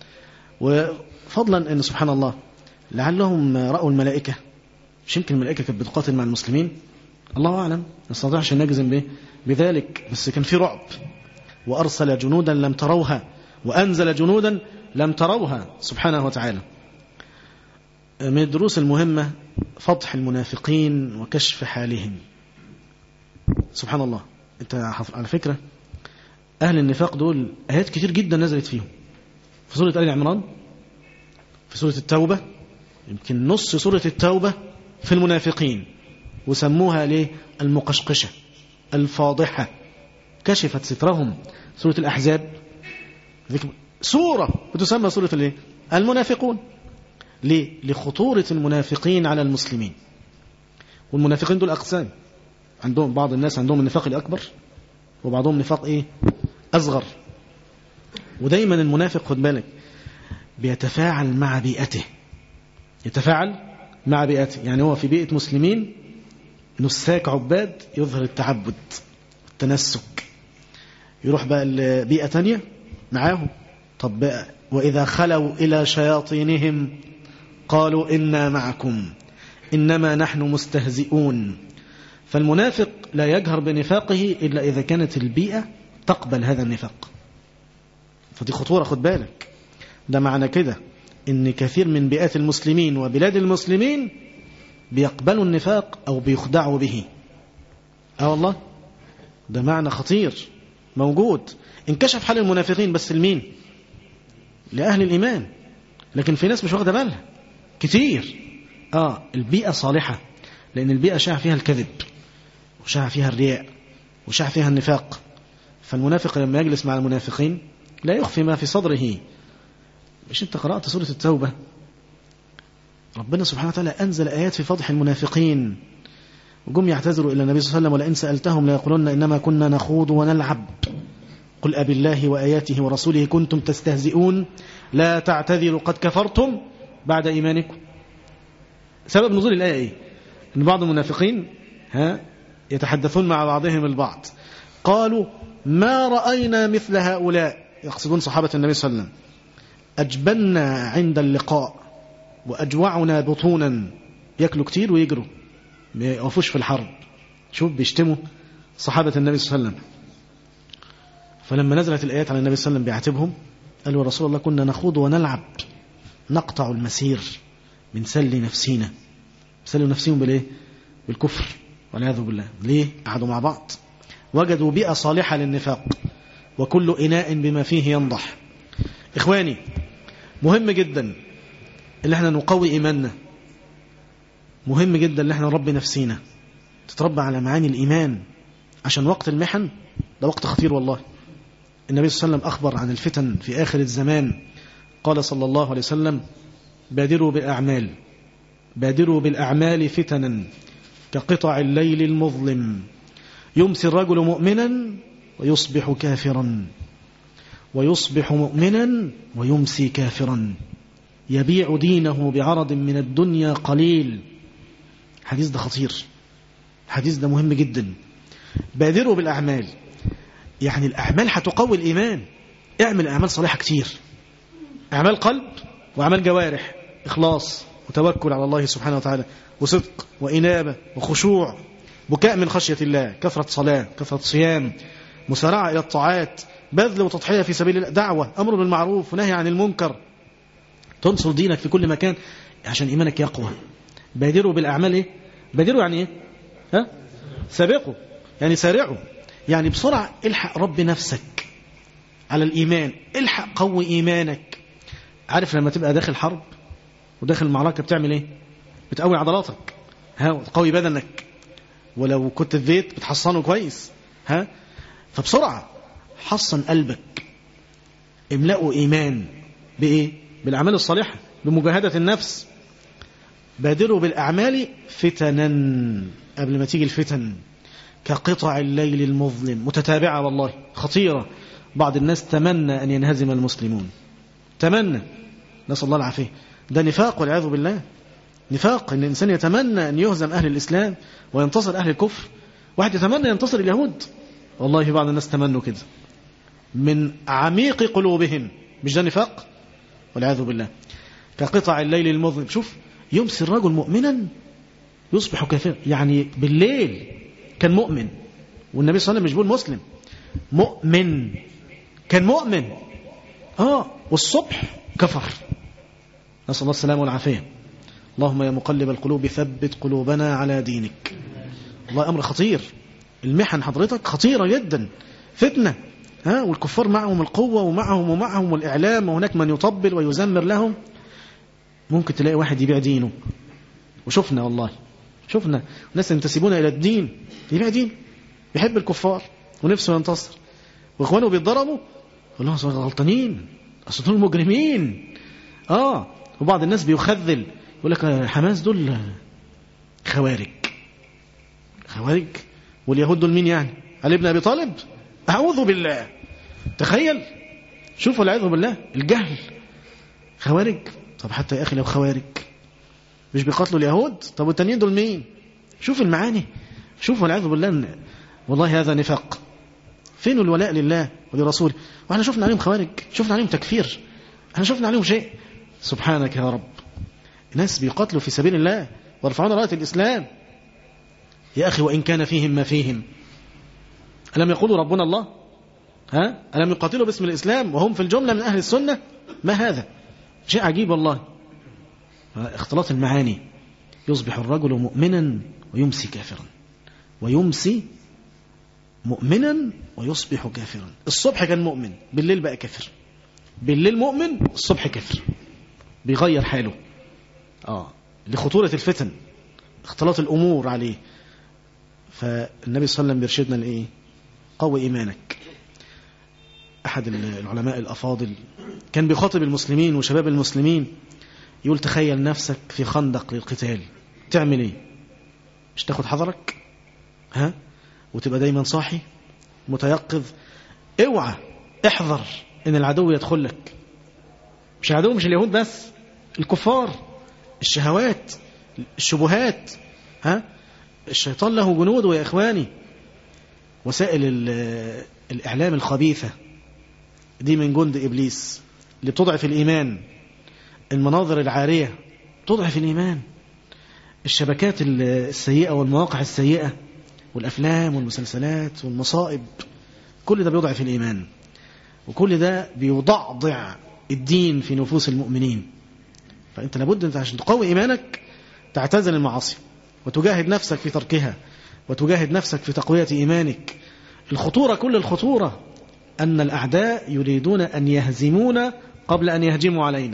وفضلا ان سبحان الله لعلهم راوا الملائكه مش يمكن الملائكه كانت بتقاتل مع المسلمين الله اعلم ما نستطيعش نجزم به بذلك بس كان في رعب وارسل جنودا لم تروها وانزل جنودا لم تروها سبحانه وتعالى من الدروس المهمة فضح المنافقين وكشف حالهم سبحان الله انت على فكرة أهل النفاق دول آيات كتير جدا نزلت فيهم في سورة آل عمران في سورة التوبة يمكن نص سورة التوبة في المنافقين وسموها ليه المقشقشة الفاضحة كشفت سترهم سورة الأحزاب سورة بتسمى سورة الايه المنافقون ليه لخطورة المنافقين على المسلمين والمنافقين دول أقسام عندهم بعض الناس عندهم النفاق الأكبر وبعضهم نفاق إيه أصغر ودايما المنافق خد بالك بيتفاعل مع بيئته يتفاعل مع بيئته يعني هو في بيئة مسلمين نساك عباد يظهر التعبد التنسك يروح بقى لبيئة تانية معاهم طب بقى وإذا خلوا إلى شياطينهم قالوا إنا معكم إنما نحن مستهزئون فالمنافق لا يجهر بنفاقه إلا إذا كانت البيئة تقبل هذا النفاق فدي خطورة خد بالك ده معنى كده إن كثير من بيئات المسلمين وبلاد المسلمين بيقبلوا النفاق أو بيخدعوا به اه والله ده معنى خطير موجود انكشف حال المنافقين بس لمين لأهل الإيمان لكن في ناس مش واخده بالها كتير آه البيئة صالحة لأن البيئة شاع فيها الكذب وشاع فيها الرياء وشاع فيها النفاق فالمنافق لما يجلس مع المنافقين لا يخفي ما في صدره مش انت قرأت سورة التوبة ربنا سبحانه وتعالى أنزل آيات في فضح المنافقين وجم يعتذروا إلى النبي صلى الله عليه وسلم ولئن سألتهم ليقولن إنما كنا نخوض ونلعب قل أبي الله وآياته ورسوله كنتم تستهزئون لا تعتذروا قد كفرتم بعد إيمانكم سبب نزول الآية إيه أن بعض المنافقين ها يتحدثون مع بعضهم البعض قالوا ما رأينا مثل هؤلاء يقصدون صحابة النبي صلى الله عليه وسلم أجبنا عند اللقاء وأجوعنا بطونا يأكلوا كتير ويجروا ما يقفوش في الحرب شوف بيشتموا صحابة النبي صلى الله عليه وسلم فلما نزلت الآيات على النبي صلى الله عليه وسلم بيعاتبهم قالوا يا رسول الله كنا نخوض ونلعب نقطع المسير بنسلي نفسينا سلوا نفسهم بالايه بالكفر والعياذ بالله ليه قعدوا مع بعض وجدوا بيئة صالحة للنفاق وكل إناء بما فيه ينضح إخواني مهم جدا اللي احنا نقوي إيماننا مهم جدا اللي احنا نربي نفسينا تتربى على معاني الإيمان عشان وقت المحن ده وقت خطير والله النبي صلى الله عليه وسلم أخبر عن الفتن في آخر الزمان قال صلى الله عليه وسلم بادروا بالأعمال بادروا بالأعمال فتنا كقطع الليل المظلم يمسي الرجل مؤمنا ويصبح كافرا ويصبح مؤمنا ويمسي كافرا يبيع دينه بعرض من الدنيا قليل الحديث ده خطير الحديث ده مهم جدا بادروا بالأعمال يعني الأعمال هتقوي الإيمان اعمل أعمال صالحة كتير أعمال قلب وأعمال جوارح إخلاص وتوكل على الله سبحانه وتعالى وصدق وإنابة وخشوع بكاء من خشية الله كثرة صلاة كثرة صيام مسارعة إلى الطاعات بذل وتضحية في سبيل الله دعوة أمر بالمعروف ونهي عن المنكر تنصر دينك في كل مكان عشان إيمانك يقوى بادروا بالأعمال إيه؟ بادروا يعني إيه؟ ها؟ سابقوا يعني سارعوا يعني بسرعة الحق رب نفسك على الإيمان الحق قوي إيمانك عارف لما تبقى داخل حرب وداخل المعركة بتعمل إيه بتقوي عضلاتك ها وتقوي بدنك ولو كنت في بيت بتحصنه كويس ها فبسرعة حصن قلبك املأه إيمان بإيه بالأعمال الصالحة بمجاهدة النفس بادروا بالأعمال فتنا قبل ما تيجي الفتن كقطع الليل المظلم متتابعة والله خطيرة بعض الناس تمنى أن ينهزم المسلمون تمنى نسأل الله العافية ده نفاق والعياذ بالله نفاق ان الانسان يتمنى ان يهزم اهل الاسلام وينتصر اهل الكفر واحد يتمنى ينتصر اليهود والله في بعض الناس تمنوا كده من عميق قلوبهم مش ده نفاق والعياذ بالله كقطع الليل المظلم شوف يمسي الرجل مؤمنا يصبح كافرا يعني بالليل كان مؤمن والنبي صلى الله عليه وسلم مش بيقول مسلم مؤمن كان مؤمن اه والصبح كفر نسأل الله السلامة والعافية اللهم يا مقلب القلوب ثبت قلوبنا على دينك والله أمر خطير المحن حضرتك خطيرة جدا فتنة ها والكفار معهم القوة ومعهم ومعهم الإعلام وهناك من يطبل ويزمر لهم ممكن تلاقي واحد يبيع دينه وشفنا والله شفنا ناس ينتسبون إلى الدين يبيع دين يحب الكفار ونفسه ينتصر واخوانه بيتضربوا يقول لهم غلطانين اصل دول مجرمين اه وبعض الناس بيخذل يقول لك حماس دول خوارج خوارج واليهود دول مين يعني علي بن ابي طالب اعوذ بالله تخيل شوفوا العياذ بالله الجهل خوارج طب حتى يا اخي لو خوارج مش بيقاتلوا اليهود طب والتانيين دول مين شوف المعاني شوف والعياذ بالله والله هذا نفاق فين الولاء لله ولرسوله واحنا شفنا عليهم خوارج شفنا عليهم تكفير احنا شفنا عليهم شيء سبحانك يا رب ناس بيقاتلوا في سبيل الله ويرفعون رايه الاسلام يا اخي وان كان فيهم ما فيهم الم يقولوا ربنا الله ها الم يقاتلوا باسم الاسلام وهم في الجمله من اهل السنه ما هذا شيء عجيب والله اختلاط المعاني يصبح الرجل مؤمنا ويمسي كافرا ويمسي مؤمنا ويصبح كافرا الصبح كان مؤمن بالليل بقى كافر بالليل مؤمن الصبح كافر بيغير حاله اه لخطورة الفتن اختلاط الأمور عليه فالنبي صلى الله عليه وسلم بيرشدنا لإيه قوي إيمانك أحد العلماء الأفاضل كان بيخاطب المسلمين وشباب المسلمين يقول تخيل نفسك في خندق للقتال تعمل ايه مش تاخد حذرك ها وتبقى دايما صاحي متيقظ اوعى احذر ان العدو يدخل لك مش العدو مش اليهود بس الكفار الشهوات الشبهات ها الشيطان له جنوده يا اخواني وسائل الاعلام الخبيثه دي من جند ابليس اللي بتضعف الايمان المناظر العاريه تضعف الايمان الشبكات السيئه والمواقع السيئه والافلام والمسلسلات والمصائب كل ده بيضعف الايمان وكل ده بيضعضع الدين في نفوس المؤمنين فانت لابد انت عشان تقوي ايمانك تعتزل المعاصي وتجاهد نفسك في تركها وتجاهد نفسك في تقويه ايمانك الخطوره كل الخطوره ان الاعداء يريدون ان يهزمونا قبل ان يهجموا علينا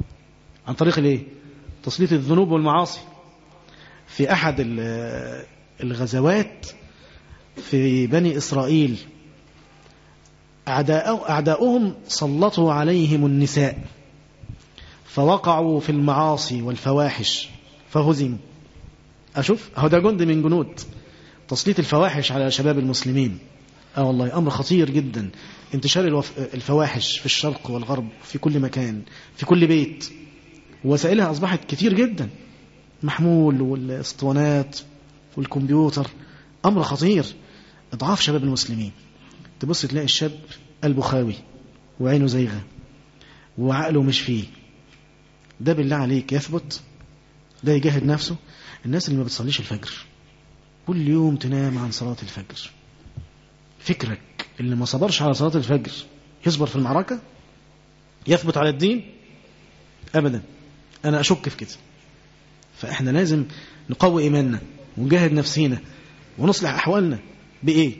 عن طريق الايه تسليط الذنوب والمعاصي في احد الغزوات في بني إسرائيل أعداء أعداؤهم سلطوا عليهم النساء فوقعوا في المعاصي والفواحش فهزموا أشوف هو ده جند من جنود تسليط الفواحش على شباب المسلمين اه والله أمر خطير جدا انتشار الوف... الفواحش في الشرق والغرب في كل مكان في كل بيت وسائلها أصبحت كتير جدا محمول والاسطوانات والكمبيوتر أمر خطير إضعاف شباب المسلمين تبص تلاقي الشاب قلبه خاوي وعينه زيغة وعقله مش فيه ده بالله عليك يثبت ده يجاهد نفسه الناس اللي ما بتصليش الفجر كل يوم تنام عن صلاة الفجر فكرك اللي ما صبرش على صلاة الفجر يصبر في المعركة يثبت على الدين أبدا أنا أشك في كده فإحنا لازم نقوي إيماننا ونجاهد نفسينا ونصلح أحوالنا بإيه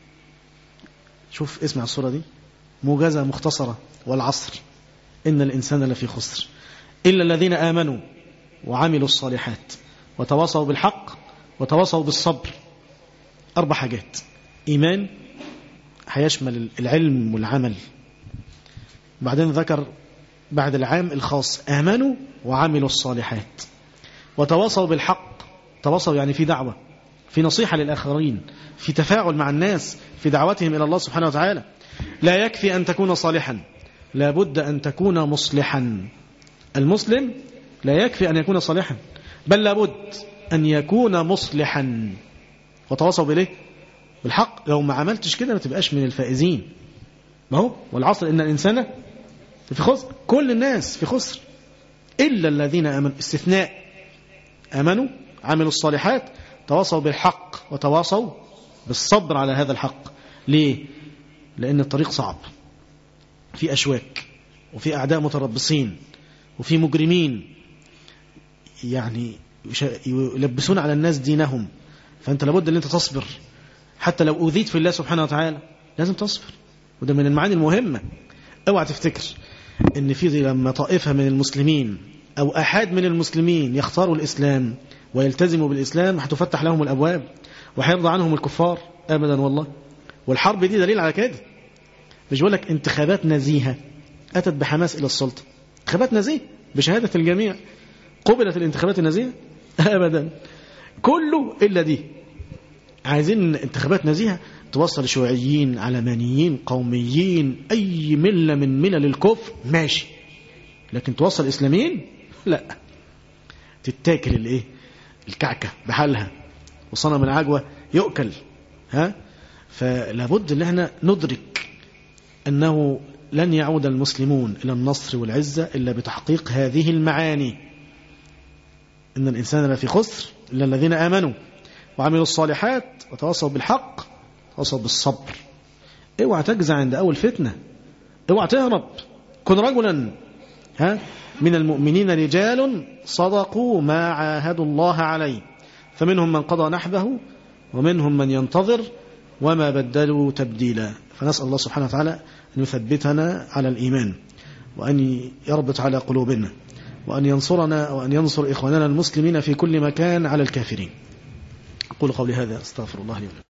شوف اسمع الصورة دي موجزة مختصرة والعصر إن الإنسان لفي خسر إلا الذين آمنوا وعملوا الصالحات وتواصوا بالحق وتواصوا بالصبر أربع حاجات إيمان هيشمل العلم والعمل بعدين ذكر بعد العام الخاص آمنوا وعملوا الصالحات وتواصوا بالحق تواصوا يعني في دعوة في نصيحة للآخرين في تفاعل مع الناس في دعوتهم إلى الله سبحانه وتعالى لا يكفي أن تكون صالحا لابد أن تكون مصلحا المسلم لا يكفي أن يكون صالحا بل لابد أن يكون مصلحا وتواصوا بليه بالحق لو ما عملتش كده ما تبقاش من الفائزين ما هو والعصر إن الإنسان في خسر كل الناس في خسر إلا الذين آمنوا استثناء آمنوا عملوا الصالحات تواصوا بالحق وتواصوا بالصبر على هذا الحق ليه؟ لأن الطريق صعب في أشواك وفي أعداء متربصين وفي مجرمين يعني يلبسون على الناس دينهم فأنت لابد أن أنت تصبر حتى لو أوذيت في الله سبحانه وتعالى لازم تصبر وده من المعاني المهمة اوعى تفتكر ان في لما طائفة من المسلمين او احد من المسلمين يختاروا الاسلام ويلتزموا بالاسلام هتفتح لهم الابواب وهيرضى عنهم الكفار ابدا والله والحرب دي دليل على كده مش بقول لك انتخابات نزيهة اتت بحماس الى السلطة انتخابات نزيهة بشهادة الجميع قبلت الانتخابات النزيهة ابدا كله الا دي عايزين انتخابات نزيهة توصل شيوعيين علمانيين قوميين أي ملة من ملل الكفر ماشي لكن توصل إسلاميين لا تتاكل الايه الكعكة بحالها وصنم العجوة يؤكل ها فلابد ان احنا ندرك أنه لن يعود المسلمون إلى النصر والعزة إلا بتحقيق هذه المعاني إن الإنسان لفي خسر إلا الذين آمنوا وعملوا الصالحات وتواصوا بالحق وتواصوا بالصبر اوعى تجزع عند أول فتنة اوعى تهرب كن رجلا ها من المؤمنين رجال صدقوا ما عاهدوا الله عليه فمنهم من قضى نحبه ومنهم من ينتظر وما بدلوا تبديلا فنسأل الله سبحانه وتعالى أن يثبتنا على الإيمان وأن يربط على قلوبنا وأن ينصرنا وأن ينصر إخواننا المسلمين في كل مكان على الكافرين أقول قولي هذا استغفر الله لي ولكم